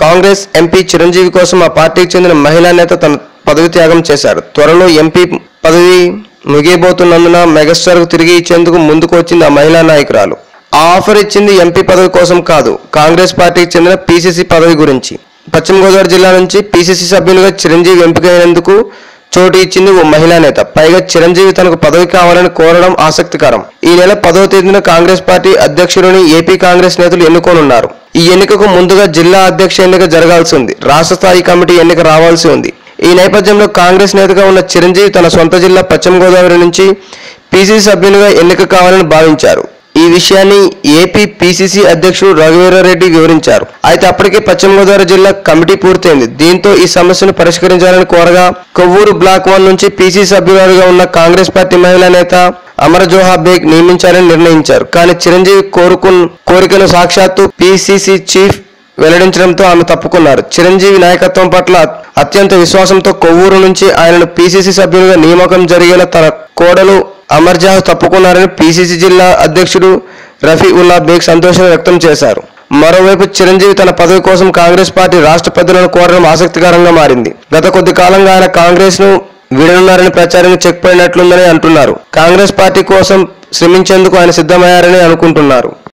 Congress MP Chiranjeevi కోసం ఆ పార్టీకి చెందిన మహిళా నేత తన పదవి త్యాగం చేశారు త్వరలో ఎంపీ పదవి ముగియబోతున్నందున మెగాస్టార్కు తిరిగి ఇచ్చేందుకు ముందుకు వచ్చింది ఆ మహిళా నాయకురాలు ఆ ఆఫర్ ఇచ్చింది ఎంపీ పదవి కోసం కాదు కాంగ్రెస్ పార్టీకి చెందిన పీసీసీ పదవి గురించి పశ్చిమ గోదావరి జిల్లా నుంచి పీసీసీ సభ్యులుగా చిరంజీవి ఎంపికైనందుకు చోటు ఇచ్చింది ఓ మహిళా నేత పైగా చిరంజీవి తనకు పదవి కావాలని కోరడం ఆసక్తికరం ఈ నెల పదవ తేదీన కాంగ్రెస్ పార్టీ అధ్యక్షుడిని ఏపీ కాంగ్రెస్ నేతలు ఎన్నుకోనున్నారు ఈ ఎన్నికకు ముందుగా జిల్లా అధ్యక్ష ఎన్నిక జరగాల్సి ఉంది రాష్ట్ర స్థాయి కమిటీ ఎన్నిక రావాల్సి ఉంది ఈ నేపథ్యంలో కాంగ్రెస్ నేతగా ఉన్న చిరంజీవి తన సొంత జిల్లా పశ్చిమ గోదావరి నుంచి పీసీసీ సభ్యునిగా ఎన్నిక కావాలని భావించారు ఈ విషయాన్ని ఏపీ పీసీసీ అధ్యక్షుడు రఘువీరారెడ్డి వివరించారు అయితే అప్పటికే పశ్చిమ గోదావరి జిల్లా కమిటీ పూర్తయింది దీంతో ఈ సమస్యను పరిష్కరించాలని కోరగా కొవ్వూరు బ్లాక్ వన్ నుంచి పీసీ సభ్యురాలుగా ఉన్న కాంగ్రెస్ పార్టీ మహిళా నేత అమరజోహా బేగ్ నియమించాలని నిర్ణయించారు కానీ చిరంజీవి కోరుకున్న కోరికను సాక్షాత్తు పీసీసీ చీఫ్ వెల్లడించడంతో ఆమె తప్పుకున్నారు చిరంజీవి నాయకత్వం పట్ల అత్యంత విశ్వాసంతో కొవ్వూరు నుంచి ఆయనను పీసీసీ సభ్యులుగా నియామకం జరిగిన తన కోడలు అమర్జాహ్ తప్పుకున్నారని పీసీసీ జిల్లా అధ్యక్షుడు రఫీ ఉల్లా బేగ్ సంతోషం వ్యక్తం చేశారు మరోవైపు చిరంజీవి తన పదవి కోసం కాంగ్రెస్ పార్టీ రాష్ట్ర పెద్దలను కోరడం ఆసక్తికరంగా మారింది గత కొద్ది కాలంగా ఆయన కాంగ్రెస్ ను వీడనున్నారని ప్రచారం చెక్ పడినట్లుందని అంటున్నారు కాంగ్రెస్ పార్టీ కోసం శ్రమించేందుకు ఆయన సిద్ధమయ్యారని అనుకుంటున్నారు